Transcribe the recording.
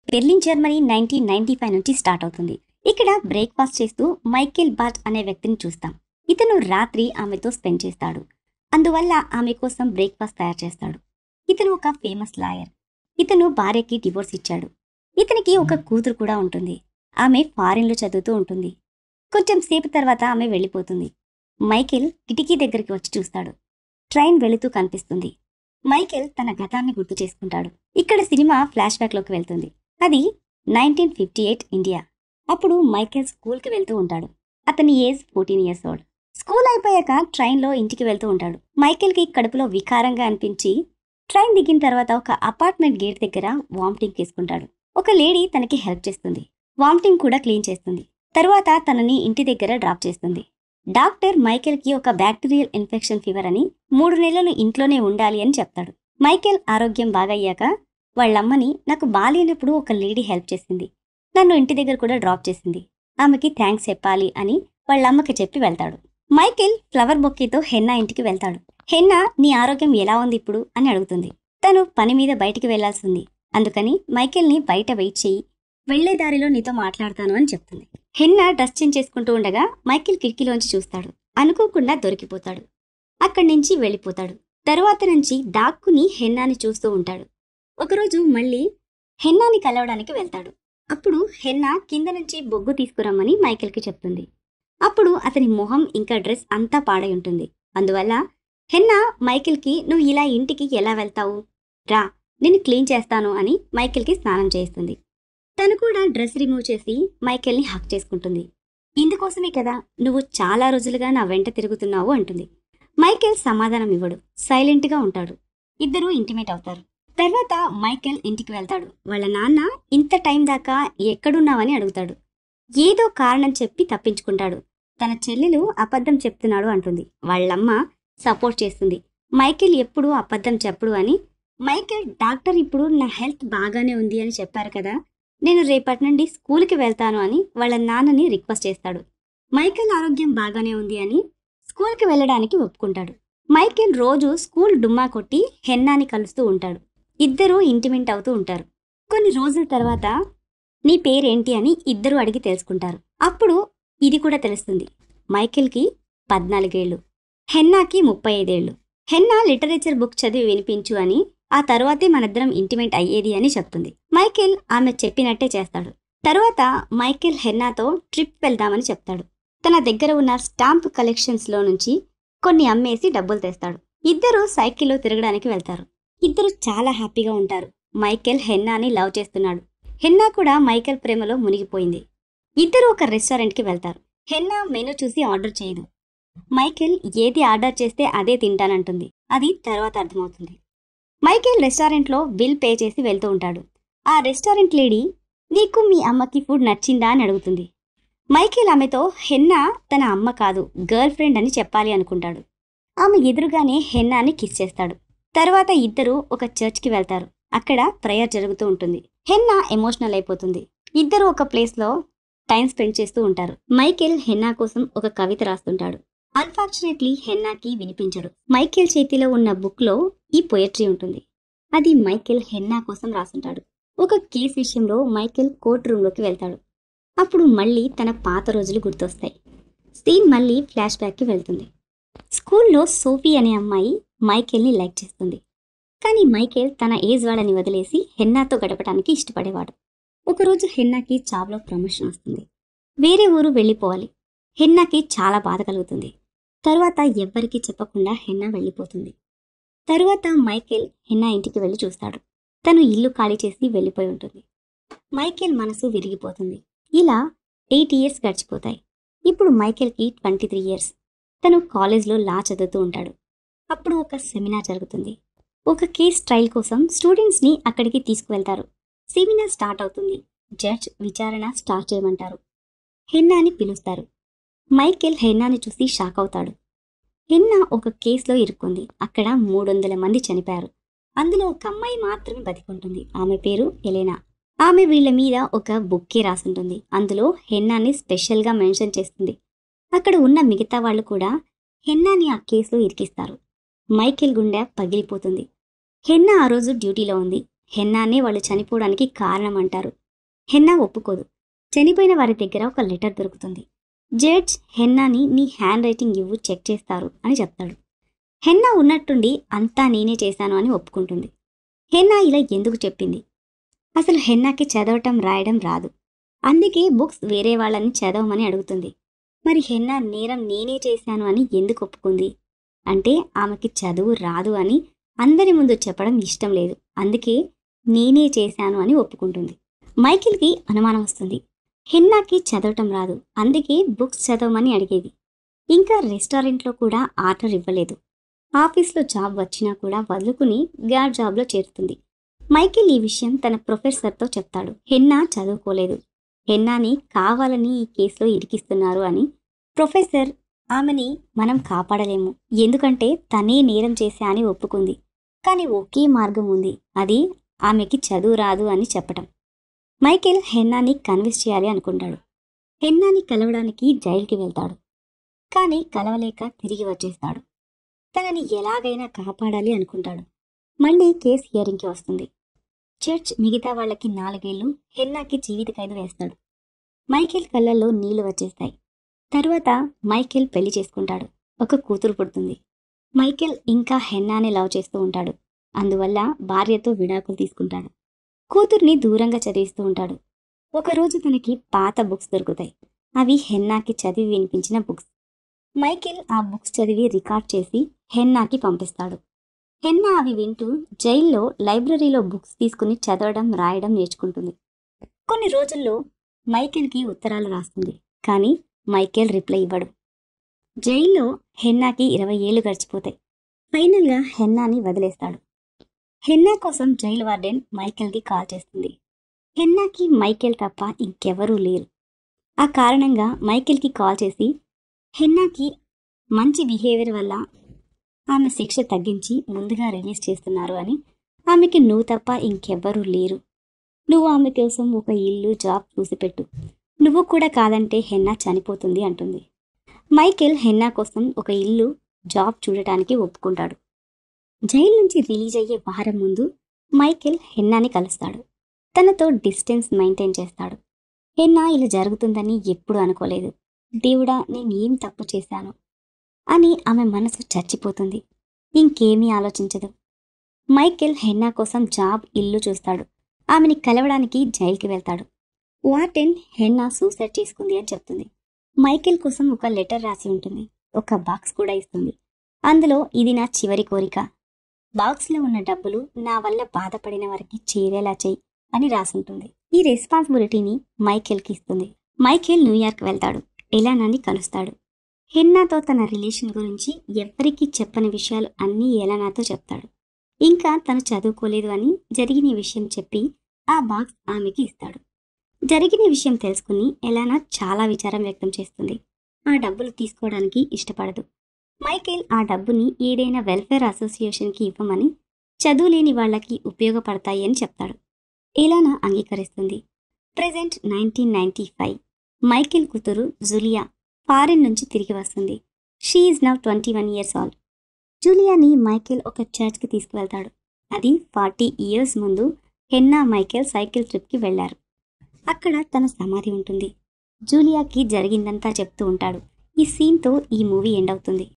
Berlin Germany nineteen ninety five నుంచి start అవుతుంది ఇక్కడ బ్రేక్ఫాస్ట్ చేస్తూ మైకేల్ బాట్ అనే వ్యక్తిని చూస్తాం ఇతను రాత్రి ఆమెతో స్పెండ్ చేస్తాడు అందువల్ల ఆమె కోసం బ్రేక్ఫాస్ట్ తయారు చేస్తాడు ఇతను ఒక ఫేమస్ లాయర్ ఇతను భార్యకి డివోర్స్ ఇచ్చాడు ఇతనికి ఒక కూతురు కూడా ఉంటుంది ఆమె ఫారిన్లో చదువుతూ ఉంటుంది కొంచెం సేపు తర్వాత ఆమె వెళ్ళిపోతుంది మైకేల్ కిటికీ దగ్గరికి వచ్చి చూస్తాడు ట్రైన్ వెళుతూ కనిపిస్తుంది మైకేల్ తన గతాన్ని గుర్తు చేసుకుంటాడు ఇక్కడ సినిమా ఫ్లాష్ బ్యాక్లోకి వెళ్తుంది అది నైన్టీన్ ఫిఫ్టీ ఎయిట్ ఇండియా అప్పుడు మైకేల్ స్కూల్కి వెళ్తూ ఉంటాడు అతని age fourteen years old school అయిపోయాక ట్రైన్లో ఇంటికి వెళ్తూ ఉంటాడు మైకేల్కి కడుపులో వికారంగా అనిపించి ట్రైన్ దిగిన తర్వాత ఒక అపార్ట్మెంట్ గేట్ దగ్గర వామిటింగ్ తీసుకుంటాడు ఒక లేడీ తనకి హెల్ప్ చేస్తుంది వామిటింగ్ కూడా క్లీన్ చేస్తుంది తరువాత తనని ఇంటి దగ్గర డ్రాప్ చేస్తుంది డాక్టర్ మైకేల్కి ఒక బ్యాక్టీరియల్ ఇన్ఫెక్షన్ ఫీవర్ అని మూడు నెలలు ఇంట్లోనే ఉండాలి అని చెప్తాడు మైకేల్ ఆరోగ్యం బాగయ్యాక వాళ్ళమ్మని నాకు బాలేనప్పుడు ఒక లేడీ హెల్ప్ చేసింది నన్ను ఇంటి దగ్గర కూడా డ్రాప్ చేసింది ఆమెకి థ్యాంక్స్ చెప్పాలి అని వాళ్ళమ్మకి చెప్పి వెళ్తాడు మైకేల్ ఫ్లవర్ బొక్కేతో హెన్నా ఇంటికి వెళ్తాడు హెన్నా నీ ఆరోగ్యం ఎలా ఉంది ఇప్పుడు అని అడుగుతుంది తను పని మీద బయటికి వెళ్లాల్సింది అందుకని మైకేల్ని బయట వెయిట్ చేయి వెళ్లే దారిలో నీతో మాట్లాడతాను అని చెప్తుంది హెన్నా డ్రెస్ చేంజ్ చేసుకుంటూ ఉండగా మైకేల్ కిటికీలోంచి చూస్తాడు అనుకోకుండా దొరికిపోతాడు అక్కడి నుంచి వెళ్ళిపోతాడు తరువాత నుంచి దాక్కుని హెన్నాని చూస్తూ ఉంటాడు ఒకరోజు మళ్ళీ హెన్నాని కలవడానికి వెళ్తాడు అప్పుడు హెన్నా కింద నుంచి బొగ్గు తీసుకురమ్మని మైకేల్కి చెప్తుంది అప్పుడు అతని మొహం ఇంకా డ్రెస్ అంతా పాడై ఉంటుంది అందువల్ల హెన్నా మైకేల్కి నువ్వు ఇలా ఇంటికి ఎలా వెళ్తావు రా నేను క్లీన్ చేస్తాను అని మైకేల్కి స్నానం చేస్తుంది తను కూడా డ్రెస్ రిమూవ్ చేసి మైకేల్ని హక్ చేసుకుంటుంది ఇందుకోసమే కదా నువ్వు చాలా రోజులుగా నా వెంట తిరుగుతున్నావు అంటుంది మైకేల్ సమాధానం ఇవ్వడు సైలెంట్గా ఉంటాడు ఇద్దరూ ఇంటిమేట్ అవుతారు తర్వాత మైకేల్ ఇంటికి వెళ్తాడు వాళ్ళ నాన్న ఇంత టైం దాకా ఎక్కడున్నావని అడుగుతాడు ఏదో కారణం చెప్పి తప్పించుకుంటాడు తన చెల్లెలు అబద్ధం చెప్తున్నాడు అంటుంది వాళ్ళమ్మ సపోర్ట్ చేస్తుంది మైకేల్ ఎప్పుడు అబద్ధం చెప్పడు అని మైకేల్ డాక్టర్ ఇప్పుడు నా హెల్త్ బాగానే ఉంది అని చెప్పారు కదా నేను రేపటి నుండి స్కూల్కి వెళ్తాను అని వాళ్ళ నాన్నని రిక్వెస్ట్ చేస్తాడు మైకేల్ ఆరోగ్యం బాగానే ఉంది అని స్కూల్కి వెళ్ళడానికి ఒప్పుకుంటాడు మైకేల్ రోజు స్కూల్ డుమ్మా కొట్టి హెన్నాని కలుస్తూ ఉంటాడు ఇద్దరూ ఇంటిమెంట్ అవుతూ ఉంటారు కొన్ని రోజుల తర్వాత నీ పేరేంటి అని ఇద్దరు అడిగి తెలుసుకుంటారు అప్పుడు ఇది కూడా తెలుస్తుంది మైకేల్కి పద్నాలుగేళ్లు హెన్నాకి ముప్పై ఐదేళ్లు హెన్నా లిటరేచర్ బుక్ చదివి వినిపించు అని ఆ తరువాతే మనిద్దరం ఇంటిమేట్ అయ్యేది అని చెప్తుంది మైకేల్ ఆమె చెప్పినట్టే చేస్తాడు తరువాత మైకేల్ హెన్నాతో ట్రిప్ వెళ్దామని చెప్తాడు తన దగ్గర ఉన్న స్టాంప్ కలెక్షన్స్లో నుంచి కొన్ని అమ్మేసి డబ్బులు తెస్తాడు ఇద్దరు సైకిల్లో తిరగడానికి వెళ్తారు ఇద్దరు చాలా హ్యాపీగా ఉంటారు మైకేల్ హెన్నాని లవ్ చేస్తున్నాడు హెన్నా కూడా మైకేల్ ప్రేమలో మునిగిపోయింది ఇద్దరు ఒక రెస్టారెంట్కి వెళ్తారు హెన్నా మెనూ చూసి ఆర్డర్ చేయదు మైకేల్ ఏది ఆర్డర్ చేస్తే అదే తింటానంటుంది అది తర్వాత అర్థమవుతుంది మైకేల్ రెస్టారెంట్లో బిల్ పే చేసి వెళ్తూ ఉంటాడు ఆ రెస్టారెంట్ లేడీ నీకు మీ అమ్మకి ఫుడ్ నచ్చిందా అని అడుగుతుంది మైకేల్ ఆమెతో హెన్నా తన అమ్మ కాదు గర్ల్ ఫ్రెండ్ అని చెప్పాలి అనుకుంటాడు ఆమె ఎదురుగానే హెన్నాని కిస్ చేస్తాడు తర్వాత ఇద్దరు ఒక చర్చ్కి వెళ్తారు అక్కడ ప్రేయర్ జరుగుతూ ఉంటుంది హెన్నా ఎమోషనల్ అయిపోతుంది ఇద్దరు ఒక ప్లేస్లో టైం స్పెండ్ చేస్తూ ఉంటారు మైకేల్ హెన్నా కోసం ఒక కవిత రాస్తుంటాడు అన్ఫార్చునేట్లీ హెన్నాకి వినిపించడు మైకేల్ చేతిలో ఉన్న బుక్లో ఈ పొయట్రీ ఉంటుంది అది మైకేల్ హెన్నా కోసం రాసుంటాడు ఒక కేసు విషయంలో మైకేల్ కోర్టు రూమ్లోకి వెళ్తాడు అప్పుడు మళ్ళీ తన పాత రోజులు గుర్తొస్తాయి సీన్ మళ్ళీ ఫ్లాష్ బ్యాక్కి వెళ్తుంది స్కూల్లో సోఫీ అనే అమ్మాయి మైకేల్ని లైక్ చేస్తుంది కానీ మైకేల్ తన ఏజ్ వాళ్ళని వదిలేసి హెన్నాతో గడపడానికి ఇష్టపడేవాడు ఒకరోజు హెన్నాకి జాబ్లో ప్రమోషన్ వస్తుంది వేరే ఊరు వెళ్ళిపోవాలి హెన్నాకి చాలా బాధ కలుగుతుంది తరువాత ఎవ్వరికీ చెప్పకుండా హెన్నా వెళ్ళిపోతుంది తరువాత మైకేల్ హెన్నా ఇంటికి వెళ్ళి చూస్తాడు తను ఇల్లు ఖాళీ చేసి వెళ్ళిపోయి ఉంటుంది మైకేల్ మనసు విరిగిపోతుంది ఇలా ఎయిట్ ఇయర్స్ గడిచిపోతాయి ఇప్పుడు మైకేల్కి ట్వంటీ త్రీ ఇయర్స్ తను కాలేజ్లో లా చదువుతూ ఉంటాడు అప్పుడు ఒక సెమినార్ జరుగుతుంది ఒక కేస్ ట్రయల్ కోసం స్టూడెంట్స్ని అక్కడికి తీసుకువెళ్తారు సెమినార్ స్టార్ట్ అవుతుంది జడ్జ్ విచారణ స్టార్ట్ చేయమంటారు హెన్నాని పిలుస్తారు మైకేల్ హెన్నాని చూసి షాక్ అవుతాడు హెన్నా ఒక కేసులో ఇరుక్కుంది అక్కడ మూడు వందల మంది చనిపోయారు అందులో ఒక అమ్మాయి మాత్రమే బతికుంటుంది ఆమె పేరు ఎలెనా ఆమె వీళ్ళ మీద ఒక బుక్కే రాసుంటుంది అందులో హెన్నాని స్పెషల్గా మెన్షన్ చేస్తుంది అక్కడ ఉన్న మిగతా వాళ్ళు కూడా హెన్నాని ఆ కేసులో ఇరికిస్తారు మైకేల్ గుండె పగిలిపోతుంది హెన్నా ఆ రోజు డ్యూటీలో ఉంది హెన్నానే వాళ్ళు చనిపోవడానికి కారణం అంటారు హెన్నా ఒప్పుకోదు చనిపోయిన వారి దగ్గర ఒక లెటర్ దొరుకుతుంది జడ్జ్ హెన్నాని నీ హ్యాండ్ రైటింగ్ ఇవ్వు చెక్ చేస్తారు అని చెప్తాడు హెన్నా ఉన్నట్టుండి అంతా నేనే చేశాను అని ఒప్పుకుంటుంది హెన్నా ఇలా ఎందుకు చెప్పింది అసలు హెన్నాకి చదవటం రాయడం రాదు అందుకే బుక్స్ వేరే వాళ్ళని చదవమని అడుగుతుంది మరి హెన్నా నేరం నేనే చేశాను అని ఎందుకు ఒప్పుకుంది అంటే ఆమెకి చదువు రాదు అని అందరి ముందు చెప్పడం ఇష్టం లేదు అందుకే నేనే చేశాను అని ఒప్పుకుంటుంది మైకిల్కి అనుమానం వస్తుంది హెన్నాకి చదవటం రాదు అందుకే బుక్స్ చదవమని అడిగేది ఇంకా రెస్టారెంట్లో కూడా ఆర్డర్ ఇవ్వలేదు ఆఫీస్లో జాబ్ వచ్చినా కూడా వదులుకుని గార్డ్ జాబ్లో చేరుతుంది మైకిల్ ఈ విషయం తన ప్రొఫెసర్తో చెప్తాడు హెన్నా చదువుకోలేదు హెన్నాని కావాలని ఈ కేసులో ఇరికిస్తున్నారు అని ప్రొఫెసర్ ఆమెని మనం కాపాడలేము ఎందుకంటే తనే నేరం చేశా అని ఒప్పుకుంది కానీ ఒకే మార్గం ఉంది అది ఆమెకి చదువు రాదు అని చెప్పటం మైకేల్ హెన్నాని కన్విన్స్ చేయాలి అనుకుంటాడు హెన్నాని కలవడానికి జైలుకి వెళ్తాడు కానీ కలవలేక తిరిగి వచ్చేస్తాడు తనని ఎలాగైనా కాపాడాలి అనుకుంటాడు మళ్ళీ కేసు హియరింగ్కి వస్తుంది చర్చ్ మిగతా వాళ్ళకి నాలుగేళ్లు హెన్నాకి జీవిత ఖైదు వేస్తాడు మైకేల్ కళ్ళల్లో నీళ్లు వచ్చేస్తాయి తరువాత మైకేల్ పెళ్లి చేసుకుంటాడు ఒక కూతురు పుడుతుంది మైకేల్ ఇంకా హెన్నాని లవ్ చేస్తూ ఉంటాడు అందువల్ల భార్యతో విడాకులు తీసుకుంటాడు కూతుర్ని దూరంగా చదివిస్తూ ఉంటాడు ఒకరోజు తనకి పాత బుక్స్ దొరుకుతాయి అవి హెన్నాకి చదివి వినిపించిన బుక్స్ మైకేల్ ఆ బుక్స్ చదివి రికార్డ్ చేసి హెన్నాకి పంపిస్తాడు హెన్నా అవి వింటూ జైల్లో లైబ్రరీలో బుక్స్ తీసుకుని చదవడం రాయడం నేర్చుకుంటుంది కొన్ని రోజుల్లో మైకేల్కి ఉత్తరాలు రాస్తుంది కానీ మైకేల్ రిప్లై ఇవ్వడు జైల్లో హెన్నాకి ఇరవై ఏళ్ళు గడిచిపోతాయి ఫైనల్గా హెన్నాని వదిలేస్తాడు హెన్నా కోసం జైలు వార్డెన్ మైకేల్కి కాల్ చేస్తుంది హెన్నాకి మైకేల్ తప్ప ఇంకెవరూ లేరు ఆ కారణంగా మైకేల్కి కాల్ చేసి హెన్నాకి మంచి బిహేవియర్ వల్ల ఆమె శిక్ష తగ్గించి ముందుగా రిలీజ్ చేస్తున్నారు అని ఆమెకి నువ్వు తప్ప ఇంకెవ్వరూ లేరు నువ్వు ఆమె కోసం ఒక ఇల్లు జాబ్ చూసిపెట్టు నువ్వు కూడా కాదంటే హెన్నా చనిపోతుంది అంటుంది మైకేల్ హెన్నా కోసం ఒక ఇల్లు జాబ్ చూడటానికి ఒప్పుకుంటాడు జైలు నుంచి రిలీజ్ అయ్యే వారం ముందు మైకేల్ హెన్నాని కలుస్తాడు తనతో డిస్టెన్స్ మెయింటైన్ చేస్తాడు హెన్నా ఇలా జరుగుతుందని ఎప్పుడు అనుకోలేదు దేవుడా నేను ఏం తప్పు చేశాను అని ఆమె మనసు చచ్చిపోతుంది ఇంకేమీ ఆలోచించదు మైకేల్ హెన్నా కోసం జాబ్ ఇల్లు చూస్తాడు ఆమెని కలవడానికి జైలుకి వెళ్తాడు వార్డెన్ హెన్నా సూసైడ్ చేసుకుంది అని చెప్తుంది మైకేల్ కోసం ఒక లెటర్ రాసి ఉంటుంది ఒక బాక్స్ కూడా ఇస్తుంది అందులో ఇది నా చివరి కోరిక బాక్స్లో ఉన్న డబ్బులు నా వల్ల బాధపడిన వారికి చేరేలా చెయ్యి అని రాసుంటుంది ఈ రెస్పాన్సిబిలిటీని మైకేల్కి ఇస్తుంది మైకేల్ న్యూయార్క్ వెళ్తాడు ఎలానాని కలుస్తాడు హెన్నాతో తన రిలేషన్ గురించి ఎవ్వరికీ చెప్పని విషయాలు అన్నీ ఎలానాతో చెప్తాడు ఇంకా తను చదువుకోలేదు అని జరిగిన విషయం చెప్పి ఆ బాక్స్ ఆమెకి ఇస్తాడు జరిగిన విషయం తెలుసుకుని ఎలానా చాలా విచారం వ్యక్తం చేస్తుంది ఆ డబ్బులు తీసుకోవడానికి ఇష్టపడదు మైకేల్ ఆ డబ్బుని ఏదైనా వెల్ఫేర్ అసోసియేషన్కి ఇవ్వమని చదువులేని వాళ్ళకి ఉపయోగపడతాయి అని చెప్తాడు ఎలానా అంగీకరిస్తుంది present nineteen ninety five Michael కూతురు జులియా ఫారిన్ నుంచి తిరిగి వస్తుంది she is now twenty one years old జూలియాని మైకేల్ ఒక చర్చ్కి తీసుకువెళ్తాడు అది ఫార్టీ ఇయర్స్ ముందు హెన్నా మైకేల్ సైకిల్ ట్రిప్కి వెళ్లారు అక్కడ తన సమాధి ఉంటుంది జూలియాకి జరిగిందంతా చెప్తూ ఉంటాడు ఈ సీన్తో ఈ మూవీ ఎండ్ అవుతుంది